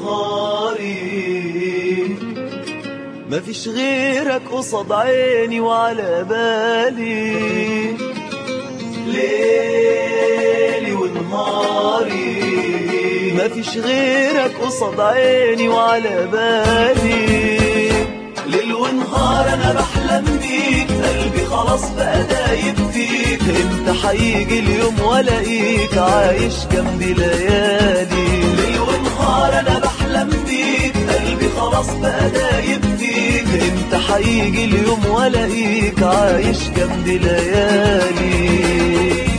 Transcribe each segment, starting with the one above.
ونهاري مفيش غيرك قصاد عيني وعلى بالي ليلي ونهاري مفيش غيرك قصاد عيني وعلى بالي ليل ونهار انا بحلم بيك قلبي خلاص بقى دايب فيك امتى هيجي اليوم والاقيك عايش جنبي ليالي ليل ونهار انا بحلم بيك قلبي خلاص بقى دايب فيك امتى هيجي اليوم والاقيك عايش جنبي ليالي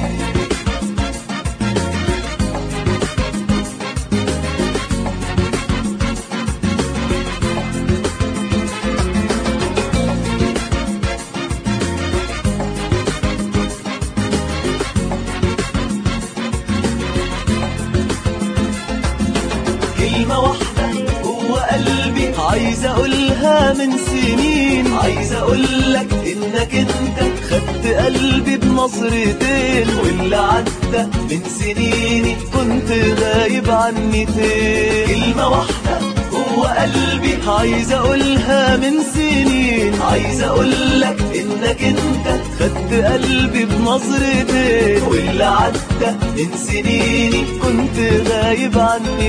كلمة واحدة جوه قلبي عايز اقولها من سنين عايز اقولك انك انت خدت قلبي بنظرتين واللي عدى من سنيني كنت غايب عني فين كلمة واحدة جوه قلبي عايز اقولها من سنين عايز اقولك انك انت خدت قلبي بنظرتين واللي عدى من سنيني كنت غايب عني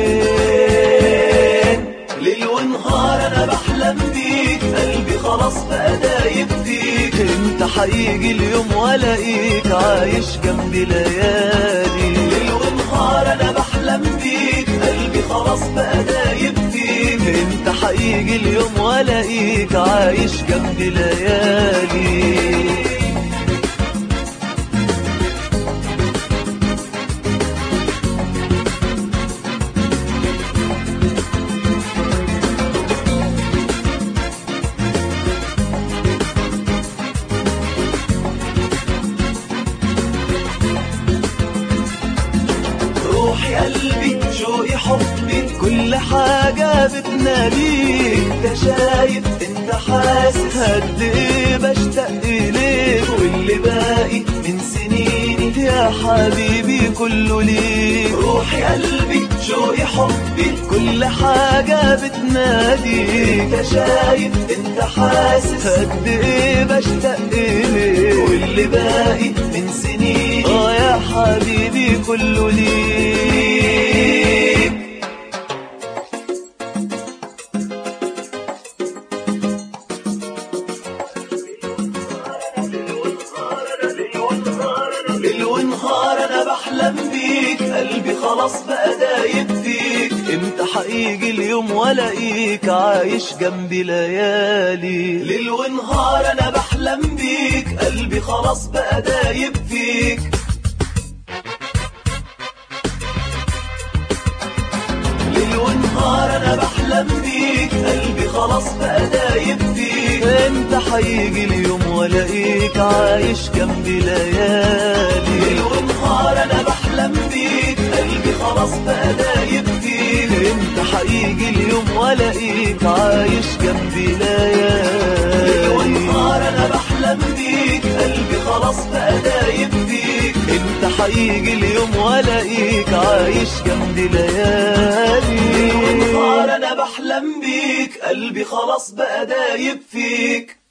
فين ليل ونهار انا بحلم بيك قلبي خلاص بقى دايب فيك امتى هيجي اليوم والاقيك عايش جنبي ليالي ليل ونهار انا بحلم بيك قلبي خلاص بقى دايب فيك امتى هيجي اليوم والاقيك عايش جنبي ليالي روحي قلبي شوقي حبي كل حاجة بتناديك انت شايف انت حاسس قد ايه بشتاق اليك واللي باقي من سنيني يا حبيبي كله ليك روحي قلبي شوقي حبي كل حاجة بتناديك انت شايف انت حاسس قد ايه بشتاق اليك واللي باقي من سنيني اه يا حبيبي كله ليك ليل ونهار انا بحلم بيك قلبي خلاص بقى دايب فيك امتى هيجي اليوم والاقيك عايش جنبي ليالي ليل ونهار انا بحلم بيك قلبي خلاص بقى دايب فيك ليل ونهار انا بحلم بيك قلبي خلاص بقى دايب فيك امتى هيجي اليوم والاقيك عايش جنبي ليالي ليل ونهار انا بحلم بيك قلبي خلاص بقى دايب فيك امتى هيجي اليوم والاقيك عايش جنبي ليالي ليل ونهار انا بحلم بيك قلبي خلاص بقى دايب فيك امتى هيجي اليوم والاقيك عايش جنبي ليالي ونهار انا بحلم بيك قلبي خلاص بقى دايب فيك